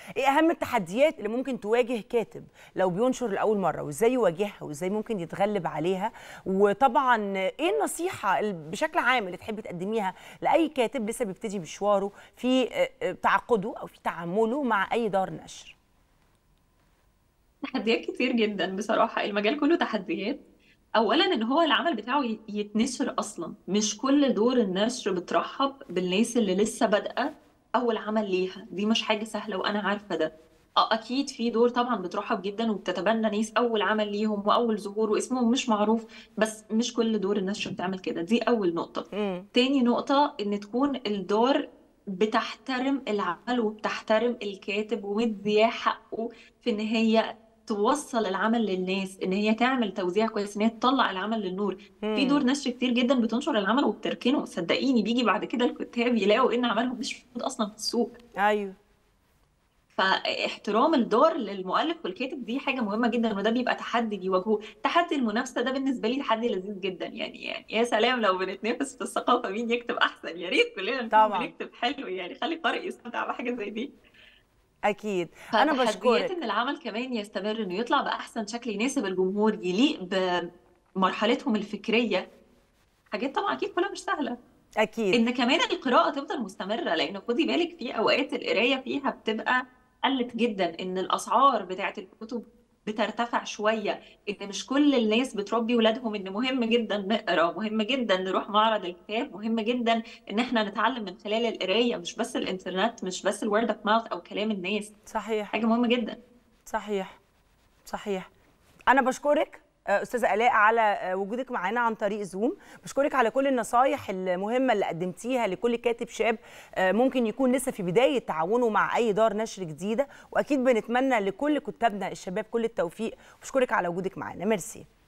ايه اهم التحديات اللي ممكن تواجه كاتب لو بينشر لاول مره وازاي يواجهها وازاي ممكن يتغلب عليها وطبعا ايه النصيحه اللي بشكل عام اللي تحبي تقدميها لاي كاتب لسه بيبتدي مشواره في آه، آه، تعاقده او في تعامله مع اي دار نشر تحديات كتير جدا بصراحة المجال كله تحديات أولا إن هو العمل بتاعه ي- يتنشر أصلا مش كل دور النشر بترحب بالناس اللي لسه بادئة أول عمل ليها دي مش حاجة سهلة وأنا عارفة ده اه اكيد في دور طبعا بترحب جدا وبتتبنى ناس اول عمل ليهم واول ظهور واسمهم مش معروف بس مش كل دور النشر بتعمل كده دي اول نقطة امم تاني نقطة إن تكون الدار بتحترم العمل وبتحترم الكاتب ومدياه حقه في إن هي توصل العمل للناس إن هي تعمل توزيع كويس إن هي تطلع العمل للنور في دور نشر كتير جدا بتنشر العمل وبتركنه صدقيني بيجي بعد كده الكتاب يلاقوا إن عملهم مش موجود أصلا في السوق ايوه فاحترام الدار للمؤلف والكاتب دي حاجة مهمة جدا وده بيبقى تحدي بيواجهوه تحدي المنافسة ده بالنسبة لي تحدي لذيذ جدا يعني يعني يا سلام لو بنتنافس في الثقافة مين يكتب أحسن يا ريت كلنا نكون طبعا بنكتب حلو يعني خلي القارئ يستمتع بحاجة زي دي اكيد انا فتحديات بشكرك إن العمل كمان يستمر إنه يطلع بأحسن شكل يناسب الجمهور يليق بمرحلتهم الفكرية حاجات طبعا أكيد كلها مش سهلة اكيد ان كمان القراءه تفضل مستمره لان خدي بالك في اوقات القرايه فيها بتبقى قلت جدا ان الاسعار بتاعت الكتب بترتفع شويه ان مش كل الناس بتربي ولادهم ان مهم جدا نقرا مهم جدا نروح معرض الكتاب مهم جدا ان احنا نتعلم من خلال القرايه مش بس الانترنت مش بس الورد اوف ماوث او كلام الناس صحيح حاجه مهمه جدا صحيح صحيح انا بشكرك آه، استاذه الاء على آه، وجودك معانا عن طريق زوم بشكرك على كل النصايح المهمه اللي قدمتيها لكل كاتب شاب آه، ممكن يكون لسه في بدايه تعاونه مع اي دار نشر جديده واكيد بنتمنى لكل كتابنا الشباب كل التوفيق بشكرك على وجودك معانا ميرسي